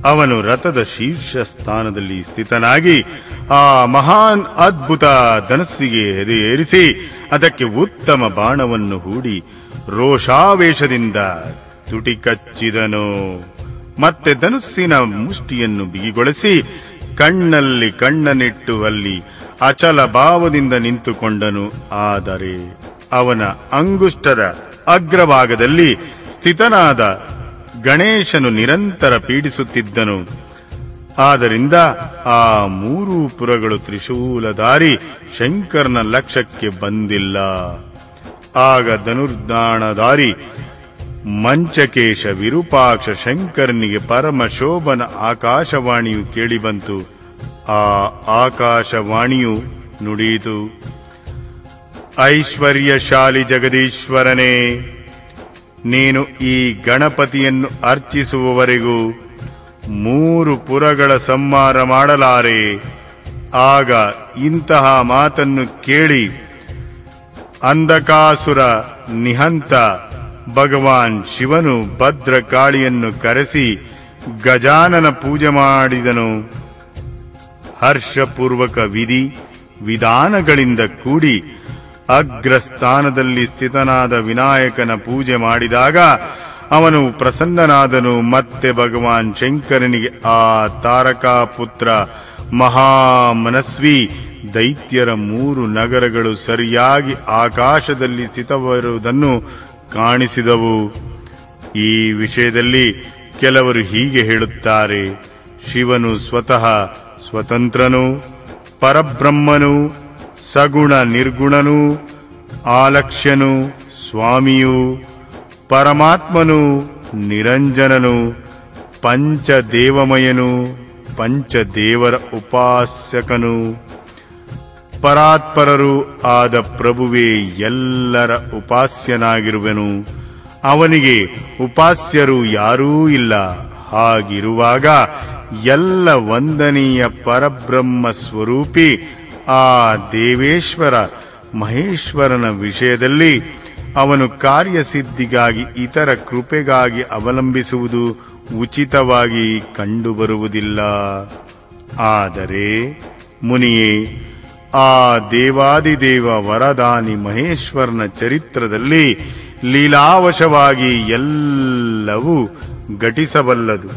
ಅವನು ರಥದ ಶೀರ್ಷ ಸ್ಥಾನದಲ್ಲಿ ಸ್ಥಿತನಾಗಿ ಆ ಮಹಾನ್ ಅದ್ಭುತ ಧನಸ್ಸಿಗೆ ಎದೆ ಏರಿಸಿ ಅದಕ್ಕೆ ಉತ್ತಮ ಬಾಣವನ್ನು ಹೂಡಿ ರೋಷಾವೇಶದಿಂದ ತುಟಿ ಕಚ್ಚಿದನು ಮತ್ತೆ ಧನುಸ್ಸಿನ ಮುಷ್ಟಿಯನ್ನು ಬಿಗಿಗೊಳಿಸಿ ಕಣ್ಣಲ್ಲಿ ಕಣ್ಣನಿಟ್ಟು ಅಲ್ಲಿ ಅಚಲ ಭಾವದಿಂದ ನಿಂತುಕೊಂಡನು ಆದರೆ ಅವನ ಅಂಗುಷ್ಟದ ಅಗ್ರಭಾಗದಲ್ಲಿ ಸ್ಥಿತನಾದ ಗಣೇಶನು ನಿರಂತರ ಪೀಡಿಸುತ್ತಿದ್ದನು ಆದ್ದರಿಂದ ಆ ಮೂರು ಪುರಗಳು ತ್ರಿಶೂಲಧಾರಿ ಶಂಕರನ ಲಕ್ಷ್ಯಕ್ಕೆ ಬಂದಿಲ್ಲ ಆಗ ಧನುರ್ದಾಣಧಾರಿ ಮಂಚಕೇಶ ವಿರೂಪಾಕ್ಷ ಶಂಕರನಿಗೆ ಪರಮ ಶೋಭನ ಆಕಾಶವಾಣಿಯು ಕೇಳಿಬಂತು ಆ ಆಕಾಶವಾಣಿಯು ನುಡಿಯಿತು ಐಶ್ವರ್ಯಶಾಲಿ ಜಗದೀಶ್ವರನೇ ನೀನು ಈ ಗಣಪತಿಯನ್ನು ಅರ್ಚಿಸುವವರೆಗೂ ಮೂರು ಪುರಗಳ ಸಂಹಾರ ಮಾಡಲಾರೆ ಆಗ ಇಂತಹ ಮಾತನ್ನು ಕೇಳಿ ಅಂಧಕಾಸುರ ನಿಹಂತ ಭಗವಾನ್ ಶಿವನು ಭದ್ರಕಾಳಿಯನ್ನು ಕರೆಸಿ ಗಜಾನನ ಪೂಜೆ ಮಾಡಿದನು ಹರ್ಷಪೂರ್ವಕ ವಿಧಿ ವಿಧಾನಗಳಿಂದ ಕೂಡಿ ಅಗ್ರಸ್ಥಾನದಲ್ಲಿ ಸ್ಥಿತನಾದ ವಿನಾಯಕನ ಪೂಜೆ ಮಾಡಿದಾಗ ಅವನು ಪ್ರಸನ್ನನಾದನು ಮತ್ತೆ ಭಗವಾನ್ ಶಂಕರನಿಗೆ ಆ ತಾರಕಾ ಪುತ್ರ ಮಹಾಮನಸ್ವಿ ದೈತ್ಯರ ಮೂರು ನಗರಗಳು ಸರಿಯಾಗಿ ಆಕಾಶದಲ್ಲಿ ಸ್ಥಿತವಿರುವುದನ್ನು ಕಾಣಿಸಿದವು ಈ ವಿಷಯದಲ್ಲಿ ಕೆಲವರು ಹೀಗೆ ಹೇಳುತ್ತಾರೆ ಶಿವನು ಸ್ವತಃ ಸ್ವತಂತ್ರನು ಪರಬ್ರಹ್ಮನು ಸಗುಣ ನಿರ್ಗುಣನು ಆಲಕ್ಷ್ಯನು ಸ್ವಾಮಿಯು ಪರಮಾತ್ಮನು ನಿರಂಜನನು ಪಂಚದೇವಮಯನು ಪಂಚದೇವರ ಉಪಾಸಕನು ಪರಾತ್ಪರರು ಆದ ಪ್ರಭುವೇ ಎಲ್ಲರ ಉಪಾಸ್ಯನಾಗಿರುವನು ಅವನಿಗೆ ಉಪಾಸ್ಯರು ಯಾರೂ ಇಲ್ಲ ಹಾಗಿರುವಾಗ ಎಲ್ಲ ವಂದನೀಯ ಪರಬ್ರಹ್ಮ ಸ್ವರೂಪಿ ಆ ದೇವೇಶ್ವರ ಮಹೇಶ್ವರನ ವಿಷಯದಲ್ಲಿ ಅವನು ಕಾರ್ಯಸಿದ್ಧಿಗಾಗಿ ಇತರ ಕೃಪೆಗಾಗಿ ಅವಲಂಬಿಸುವುದು ಉಚಿತವಾಗಿ ಕಂಡುಬರುವುದಿಲ್ಲ ಆದರೆ ಮುನಿಯೇ ಆ ದೇವಾದಿದೇವ ವರದಾನಿ ಮಹೇಶ್ವರನ ಚರಿತ್ರದಲ್ಲಿ ಲೀಲಾವಶವಾಗಿ ಎಲ್ಲವೂ ಘಟಿಸಬಲ್ಲದು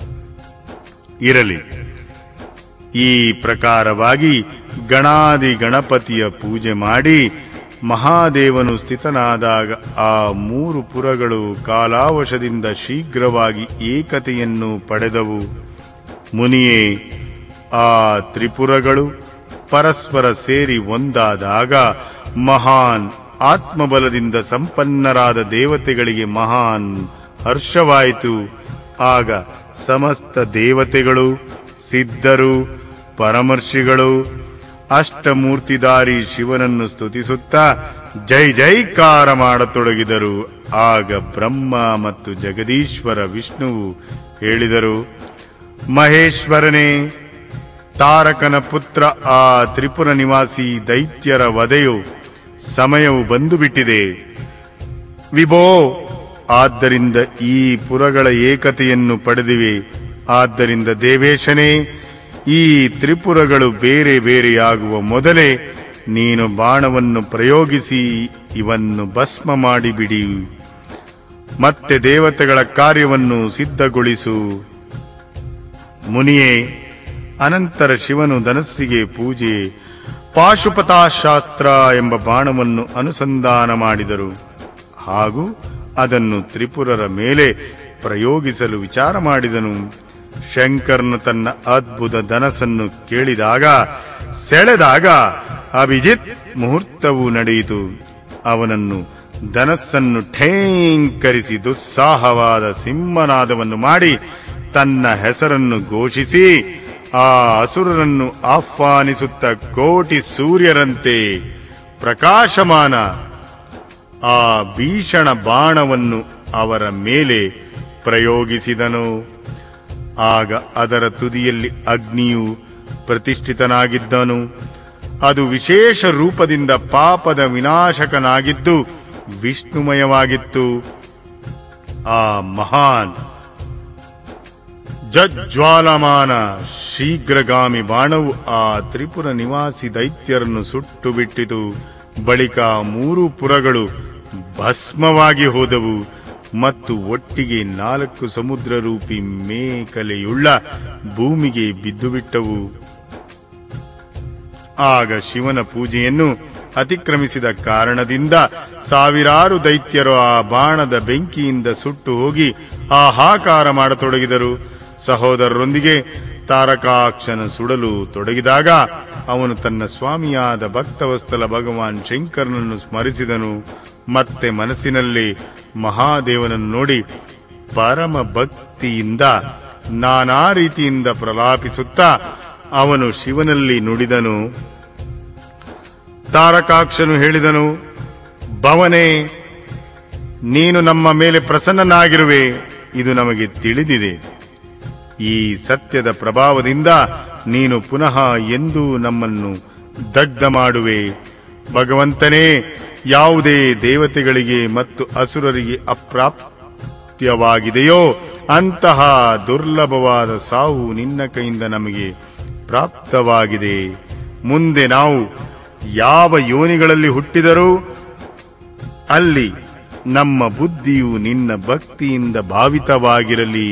ಇರಲಿ ಈ ಪ್ರಕಾರವಾಗಿ ಗಣಾದಿ ಗಣಪತಿಯ ಪೂಜೆ ಮಾಡಿ ಮಹಾದೇವನು ಸ್ಥಿತನಾದಾಗ ಆ ಮೂರು ಪುರಗಳು ಕಾಲಾವಶದಿಂದ ಶೀಘ್ರವಾಗಿ ಏಕತೆಯನ್ನು ಪಡೆದವು ಮುನಿಯೇ ಆ ತ್ರಿಪುರಗಳು ಪರಸ್ಪರ ಸೇರಿ ಒಂದಾದಾಗ ಮಹಾನ್ ಆತ್ಮಬಲದಿಂದ ಸಂಪನ್ನರಾದ ದೇವತೆಗಳಿಗೆ ಮಹಾನ್ ಹರ್ಷವಾಯಿತು ಆಗ ಸಮಸ್ತ ದೇವತೆಗಳು ಸಿದ್ಧರು ಪರಮರ್ಷಿಗಳು ಅಷ್ಟಮೂರ್ತಿದಾರಿ ಶಿವನನ್ನು ಸ್ತುತಿಸುತ್ತಾ ಜೈ ಜೈಕಾರ ಮಾಡತೊಡಗಿದರು ಆಗ ಬ್ರಹ್ಮ ಮತ್ತು ಜಗದೀಶ್ವರ ವಿಷ್ಣುವು ಹೇಳಿದರು ಮಹೇಶ್ವರನೇ ತಾರಕನ ಪುತ್ರ ಆ ತ್ರಿಪುರ ನಿವಾಸಿ ದೈತ್ಯರ ವಧೆಯು ಸಮಯವು ಬಂದು ಬಿಟ್ಟಿದೆ ವಿಭೋ ಆದ್ದರಿಂದ ಈ ಪುರಗಳ ಏಕತೆಯನ್ನು ಪಡೆದಿವೆ ಆದ್ದರಿಂದ ದೇವೇಶನೇ ಈ ತ್ರಿಪುರಗಳು ಬೇರೆ ಬೇರೆಯಾಗುವ ಮೊದಲೇ ನೀನು ಬಾಣವನ್ನು ಪ್ರಯೋಗಿಸಿ ಇವನ್ನು ಭಸ್ಮ ಮಾಡಿಬಿಡಿ ಮತ್ತೆ ದೇವತೆಗಳ ಕಾರ್ಯವನ್ನು ಸಿದ್ಧಗೊಳಿಸು ಮುನಿಯೇ ಅನಂತರ ಶಿವನು ಧನಸ್ಸಿಗೆ ಪೂಜೆ ಪಾಶುಪತಾಶಾಸ್ತ್ರ ಎಂಬ ಬಾಣವನ್ನು ಅನುಸಂಧಾನ ಮಾಡಿದರು ಹಾಗೂ ಅದನ್ನು ತ್ರಿಪುರರ ಮೇಲೆ ಪ್ರಯೋಗಿಸಲು ವಿಚಾರ ಮಾಡಿದನು ಶಂಕರ್ನು ತನ್ನ ಅದ್ಭುತ ಧನಸ್ಸನ್ನು ಕೇಳಿದಾಗ ಸೆಳೆದಾಗ ಅಭಿಜಿತ್ ಮುಹೂರ್ತವು ನಡೆಯಿತು ಅವನನ್ನು ಧನಸ್ಸನ್ನು ಠೇಂಕರಿಸಿ ದುಸ್ಸಾಹವಾದ ಸಿಂಹನಾದವನ್ನು ಮಾಡಿ ತನ್ನ ಹೆಸರನ್ನು ಘೋಷಿಸಿ ಆ ಅಸುರರನ್ನು ಆಹ್ವಾನಿಸುತ್ತ ಕೋಟಿ ಸೂರ್ಯರಂತೆ ಪ್ರಕಾಶಮಾನ ಆ ಭೀಷಣ ಬಾಣವನ್ನು ಅವರ ಮೇಲೆ ಪ್ರಯೋಗಿಸಿದನು ಆಗ ಅದರ ತುದಿಯಲ್ಲಿ ಅಗ್ನಿಯು ಪ್ರತಿಷ್ಠಿತನಾಗಿದ್ದನು ಅದು ವಿಶೇಷ ರೂಪದಿಂದ ಪಾಪದ ವಿನಾಶಕನಾಗಿದ್ದು ವಿಷ್ಣುಮಯವಾಗಿತ್ತು ಆ ಮಹಾನ್ ಜಜ್ಜ್ವಾಲಮಾನ ಶೀಘ್ರಗಾಮಿ ಬಾಣವು ಆ ತ್ರಿಪುರ ನಿವಾಸಿ ದೈತ್ಯರನ್ನು ಸುಟ್ಟು ಬಿಟ್ಟಿತು ಬಳಿಕ ಮೂರು ಪುರಗಳು ಭಸ್ಮವಾಗಿ ಹೋದವು ಮತ್ತು ಒಟ್ಟಿಗೆ ನಾಲ್ಕು ಸಮುದ್ರ ರೂಪಿ ಮೇಕಲೆಯುಳ್ಳ ಭೂಮಿಗೆ ಬಿದ್ದುಬಿಟ್ಟವು ಆಗ ಶಿವನ ಪೂಜೆಯನ್ನು ಅತಿಕ್ರಮಿಸಿದ ಕಾರಣದಿಂದ ಸಾವಿರಾರು ದೈತ್ಯರು ಆ ಬಾಣದ ಬೆಂಕಿಯಿಂದ ಸುಟ್ಟು ಹೋಗಿ ಹಾಹಾಕಾರ ಮಾಡತೊಡಗಿದರು ಸಹೋದರರೊಂದಿಗೆ ತಾರಕಾಕ್ಷನ ಸುಡಲು ತೊಡಗಿದಾಗ ಅವನು ತನ್ನ ಸ್ವಾಮಿಯಾದ ಭಕ್ತವಸ್ತಲ ಭಗವಾನ್ ಶಂಕರನನ್ನು ಸ್ಮರಿಸಿದನು ಮತ್ತೆ ಮನಸ್ಸಿನಲ್ಲಿ ಮಹಾದೇವನನ್ನು ನೋಡಿ ಪರಮ ಭಕ್ತಿಯಿಂದ ನಾನಾ ರೀತಿಯಿಂದ ಪ್ರಲಾಪಿಸುತ್ತಾ ಅವನು ಶಿವನಲ್ಲಿ ನುಡಿದನು ತಾರಕಾಕ್ಷನು ಹೇಳಿದನು ಭವನೇ ನೀನು ನಮ್ಮ ಮೇಲೆ ಪ್ರಸನ್ನನಾಗಿರುವೆ ಇದು ನಮಗೆ ತಿಳಿದಿದೆ ಈ ಸತ್ಯದ ಪ್ರಭಾವದಿಂದ ನೀನು ಪುನಃ ಎಂದೂ ನಮ್ಮನ್ನು ದಗ್ಧ ಮಾಡುವೆ ಭಗವಂತನೇ ಯಾವುದೇ ದೇವತೆಗಳಿಗೆ ಮತ್ತು ಅಸುರರಿಗೆ ಅಪ್ರಾಪ್ಯವಾಗಿದೆಯೋ ಅಂತಹ ದುರ್ಲಭವಾದ ಸಾವು ನಿನ್ನ ಕೈಯಿಂದ ನಮಗೆ ಪ್ರಾಪ್ತವಾಗಿದೆ ಮುಂದೆ ನಾವು ಯಾವ ಯೋನಿಗಳಲ್ಲಿ ಹುಟ್ಟಿದರೂ ಅಲ್ಲಿ ನಮ್ಮ ಬುದ್ಧಿಯು ನಿನ್ನ ಭಕ್ತಿಯಿಂದ ಭಾವಿತವಾಗಿರಲಿ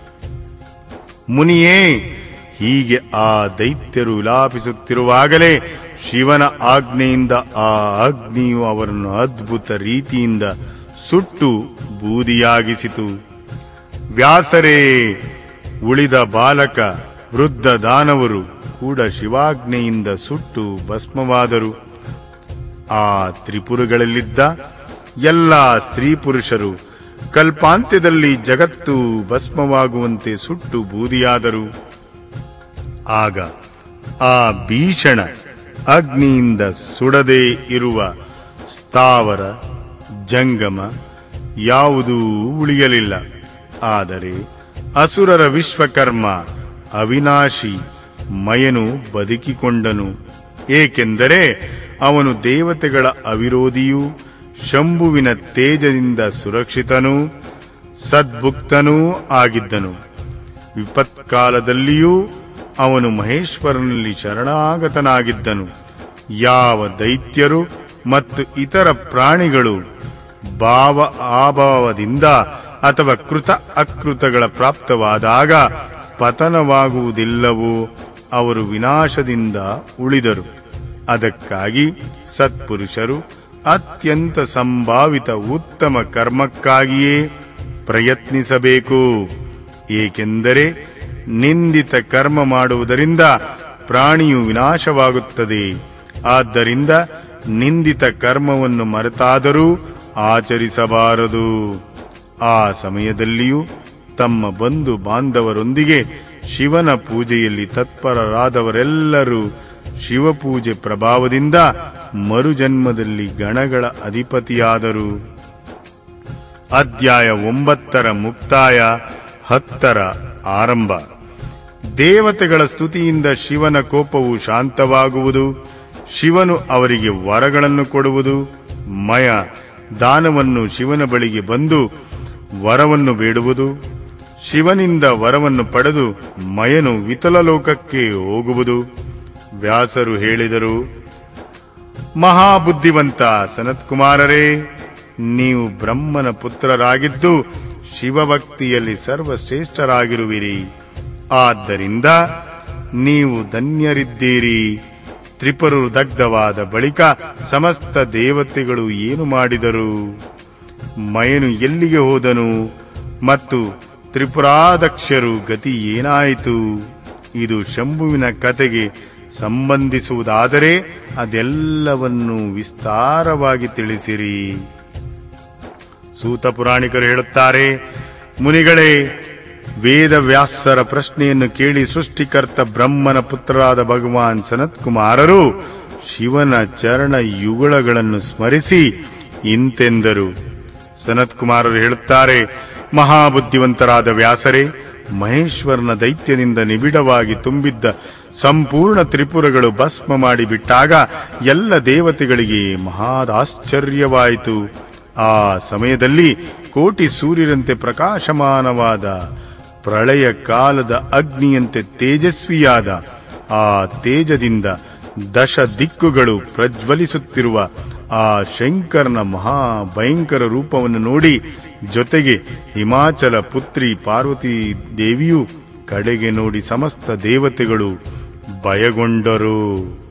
ಮುನಿಯೇ ಹೀಗೆ ಆ ದೈತ್ಯರು ವಿಲಾಪಿಸುತ್ತಿರುವಾಗಲೇ ಶಿವನ ಆಜ್ಞೆಯಿಂದ ಆ ಅಗ್ನಿಯು ಅವರನ್ನು ಅದ್ಭುತ ರೀತಿಯಿಂದ ಸುಟ್ಟು ಬೂದಿಯಾಗಿಸಿತು ವ್ಯಾಸರೇ ಉಳಿದ ಬಾಲಕ ವೃದ್ಧ ದಾನವರು ಕೂಡ ಶಿವಾಜ್ಞೆಯಿಂದ ಸುಟ್ಟು ಭಸ್ಮವಾದರು ಆ ತ್ರಿಪುರಗಳಲ್ಲಿದ್ದ ಎಲ್ಲ ಸ್ತ್ರೀ ಪುರುಷರು ಕಲ್ಪಾಂತ್ಯದಲ್ಲಿ ಜಗತ್ತು ಭಸ್ಮವಾಗುವಂತೆ ಸುಟ್ಟು ಬೂದಿಯಾದರು ಆಗ ಆ ಭೀಷಣ ಅಗ್ನಿಯಿಂದ ಸುಡದೇ ಇರುವ ಸ್ಥಾವರ ಜಂಗಮ ಯಾವುದೂ ಉಳಿಯಲಿಲ್ಲ ಆದರೆ ಅಸುರರ ವಿಶ್ವಕರ್ಮ ಅವಿನಾಶಿ ಮಯನು ಬದುಕಿಕೊಂಡನು ಏಕೆಂದರೆ ಅವನು ದೇವತೆಗಳ ಅವಿರೋಧಿಯೂ ಶಂಭುವಿನ ತೇಜದಿಂದ ಸುರಕ್ಷಿತನೂ ಸದ್ಭುಕ್ತನೂ ಆಗಿದ್ದನು ವಿಪತ್ಕಾಲದಲ್ಲಿಯೂ ಅವನು ಮಹೇಶ್ವರನಲ್ಲಿ ಶರಣಾಗತನಾಗಿದ್ದನು ಯಾವ ದೈತ್ಯರು ಮತ್ತು ಇತರ ಪ್ರಾಣಿಗಳು ಭಾವ ಆಭಾವದಿಂದ ಅಥವಾ ಕೃತ ಅಕೃತಗಳ ಪ್ರಾಪ್ತವಾದಾಗ ಪತನವಾಗುವುದಿಲ್ಲವೋ ಅವರು ವಿನಾಶದಿಂದ ಉಳಿದರು ಅದಕ್ಕಾಗಿ ಸತ್ಪುರುಷರು ಅತ್ಯಂತ ಸಂಭಾವಿತ ಉತ್ತಮ ಕರ್ಮಕ್ಕಾಗಿಯೇ ಪ್ರಯತ್ನಿಸಬೇಕು ಏಕೆಂದರೆ ನಿಂದಿತ ಕರ್ಮ ಮಾಡುವುದರಿಂದ ಪ್ರಾಣಿಯು ವಿನಾಶವಾಗುತ್ತದೆ ಆದ್ದರಿಂದ ನಿಂದಿತ ಕರ್ಮವನ್ನು ಮರೆತಾದರೂ ಆಚರಿಸಬಾರದು ಆ ಸಮಯದಲ್ಲಿಯೂ ತಮ್ಮ ಬಂಧು ಬಾಂಧವರೊಂದಿಗೆ ಶಿವನ ಪೂಜೆಯಲ್ಲಿ ತತ್ಪರರಾದವರೆಲ್ಲರೂ ಶಿವಪೂಜೆ ಪ್ರಭಾವದಿಂದ ಮರುಜನ್ಮದಲ್ಲಿ ಗಣಗಳ ಅಧಿಪತಿಯಾದರು ಅಧ್ಯಾಯ ಒಂಬತ್ತರ ಮುಕ್ತಾಯ ಹತ್ತರ ಆರಂಭ ದೇವತೆಗಳ ಸ್ತುತಿಯಿಂದ ಶಿವನ ಕೋಪವು ಶಾಂತವಾಗುವುದು ಶಿವನು ಅವರಿಗೆ ವರಗಳನ್ನು ಕೊಡುವುದು ಮಯ ದಾನವನ್ನು ಶಿವನ ಬಳಿಗೆ ಬಂದು ವರವನ್ನು ಬೇಡುವುದು ಶಿವನಿಂದ ವರವನ್ನು ಪಡೆದು ಮಯನು ವಿತಲಲೋಕಕ್ಕೆ ಹೋಗುವುದು ವ್ಯಾಸರು ಹೇಳಿದರು ಮಹಾಬುದ್ಧಿವಂತ ಸನತ್ಕುಮಾರರೇ ನೀವು ಬ್ರಹ್ಮನ ಪುತ್ರರಾಗಿದ್ದು ಶಿವಭಕ್ತಿಯಲ್ಲಿ ಸರ್ವಶ್ರೇಷ್ಠರಾಗಿರುವಿರಿ ಆದ್ದರಿಂದ ನೀವು ಧನ್ಯರಿದ್ದೀರಿ ತ್ರಿಪುರು ದಗ್ಧವಾದ ಬಳಿಕ ಸಮಸ್ತ ದೇವತೆಗಳು ಏನು ಮಾಡಿದರು ಮಯನು ಎಲ್ಲಿಗೆ ಹೋದನು ಮತ್ತು ತ್ರಿಪುರಾದಕ್ಷರು ಗತಿ ಏನಾಯಿತು ಇದು ಶಂಭುವಿನ ಕತೆಗೆ ಸಂಬಂಧಿಸುವುದಾದರೆ ಅದೆಲ್ಲವನ್ನು ವಿಸ್ತಾರವಾಗಿ ತಿಳಿಸಿರಿ ಸೂತ ಪುರಾಣಿಕರು ಹೇಳುತ್ತಾರೆ ಮುನಿಗಳೇ ವೇದವ್ಯಾಸರ ಪ್ರಶ್ನೆಯನ್ನು ಕೇಳಿ ಸೃಷ್ಟಿಕರ್ತ ಬ್ರಹ್ಮನ ಪುತ್ರರಾದ ಭಗವಾನ್ ಸನತ್ಕುಮಾರರು ಶಿವನ ಚರಣ ಯುಗಳಗಳನ್ನು ಸ್ಮರಿಸಿ ಇಂತೆಂದರು ಸನತ್ಕುಮಾರರು ಹೇಳುತ್ತಾರೆ ಮಹಾಬುದ್ಧಿವಂತರಾದ ವ್ಯಾಸರೇ ಮಹೇಶ್ವರನ ದೈತ್ಯದಿಂದ ನಿಬಿಡವಾಗಿ ತುಂಬಿದ್ದ ಸಂಪೂರ್ಣ ತ್ರಿಪುರಗಳು ಭಸ್ಮ ಮಾಡಿಬಿಟ್ಟಾಗ ಎಲ್ಲ ದೇವತೆಗಳಿಗೆ ಮಹಾದಾಶ್ಚರ್ಯವಾಯಿತು ಆ ಸಮಯದಲ್ಲಿ ಕೋಟಿ ಸೂರ್ಯರಂತೆ ಪ್ರಕಾಶಮಾನವಾದ ಪ್ರಳಯ ಕಾಲದ ಅಗ್ನಿಯಂತೆ ತೇಜಸ್ವಿಯಾದ ಆ ತೇಜದಿಂದ ದಶ ದಿಕ್ಕುಗಳು ಪ್ರಜ್ವಲಿಸುತ್ತಿರುವ ಆ ಶಂಕರನ ಮಹಾ ಭಯಂಕರ ರೂಪವನ್ನು ನೋಡಿ ಜೊತೆಗೆ ಹಿಮಾಚಲ ಪುತ್ರಿ ಪಾರ್ವತಿ ದೇವಿಯು ಕಡೆಗೆ ನೋಡಿ ಸಮಸ್ತ ದೇವತೆಗಳು ಭಯಗೊಂಡರು